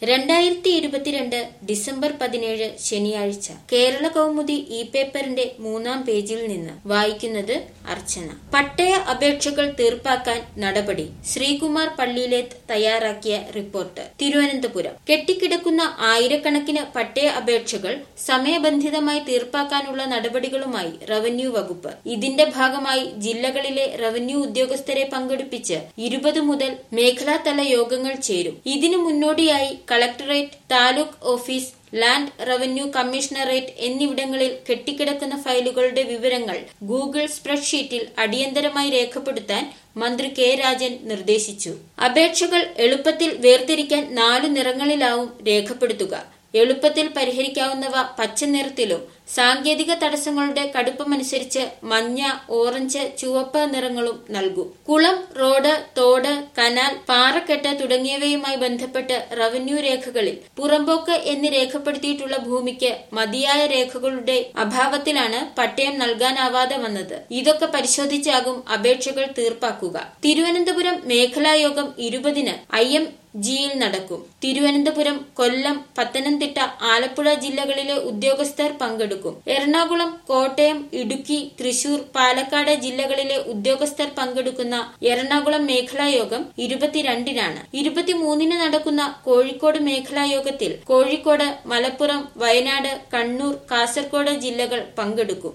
രണ്ടായിരത്തി ഇരുപത്തിരണ്ട് ഡിസംബർ പതിനേഴ് ശനിയാഴ്ച കേരള കൗമുദി ഇ പേപ്പറിന്റെ മൂന്നാം പേജിൽ നിന്ന് വായിക്കുന്നത് അർച്ചന പട്ടയ അപേക്ഷകൾ തീർപ്പാക്കാൻ നടപടി ശ്രീകുമാർ പള്ളിയിലേത്ത് തയ്യാറാക്കിയ റിപ്പോർട്ട് തിരുവനന്തപുരം കെട്ടിക്കിടക്കുന്ന ആയിരക്കണക്കിന് പട്ടയ അപേക്ഷകൾ സമയബന്ധിതമായി തീർപ്പാക്കാനുള്ള നടപടികളുമായി റവന്യൂ വകുപ്പ് ഇതിന്റെ ഭാഗമായി ജില്ലകളിലെ റവന്യൂ ഉദ്യോഗസ്ഥരെ പങ്കെടുപ്പിച്ച് ഇരുപത് മുതൽ മേഖലാതല യോഗങ്ങൾ ചേരും ഇതിനു മുന്നോടിയായി collectorate taluk office land revenue commissionerate എന്നിവിടങ്ങളിൽ കെട്ടിക്കിടക്കുന്ന ഫയലുകളുടെ വിവരങ്ങൾ ഗൂഗിൾ സ്പ്രെഡ്ഷീറ്റിൽ അടിയന്തരമായി രേഖപ്പെടുത്താൻ മന്ത്രി കെ രാജൻ നിർദ്ദേശിച്ചു അപേക്ഷകൾ എളുപ്പത്തിൽ വേർതിരിക്കാൻ നാലു നിറങ്ങളിലാവും രേഖപ്പെടുത്തുക എളുപ്പത്തിൽ പരിഹരിക്കാവുന്നവ പച്ച നിറത്തിലും സാങ്കേതിക തടസ്സങ്ങളുടെ കടുപ്പമനുസരിച്ച് മഞ്ഞ ഓറഞ്ച് ചുവപ്പ് നിറങ്ങളും നൽകും കുളം റോഡ് തോട് കനാൽ പാറക്കെട്ട് തുടങ്ങിയവയുമായി ബന്ധപ്പെട്ട് റവന്യൂ രേഖകളിൽ പുറമ്പോക്ക് എന്ന് രേഖപ്പെടുത്തിയിട്ടുള്ള ഭൂമിക്ക് മതിയായ രേഖകളുടെ അഭാവത്തിലാണ് പട്ടയം നൽകാനാവാതെ വന്നത് ഇതൊക്കെ പരിശോധിച്ചാകും അപേക്ഷകൾ തീർപ്പാക്കുക തിരുവനന്തപുരം മേഖലായോഗം ഇരുപതിന് ഐ എം ജിയിൽ നടക്കും തിരുവനന്തപുരം കൊല്ലം പത്തനംതിട്ട ആലപ്പുഴ ജില്ലകളിലെ ഉദ്യോഗസ്ഥർ പങ്കെടുക്കും എറണാകുളം കോട്ടയം ഇടുക്കി തൃശൂർ പാലക്കാട് ജില്ലകളിലെ ഉദ്യോഗസ്ഥർ പങ്കെടുക്കുന്ന എറണാകുളം മേഖലായോഗം ഇരുപത്തിരണ്ടിനാണ് ഇരുപത്തിമൂന്നിന് നടക്കുന്ന കോഴിക്കോട് മേഖലായോഗത്തിൽ കോഴിക്കോട് മലപ്പുറം വയനാട് കണ്ണൂർ കാസർഗോഡ് ജില്ലകൾ പങ്കെടുക്കും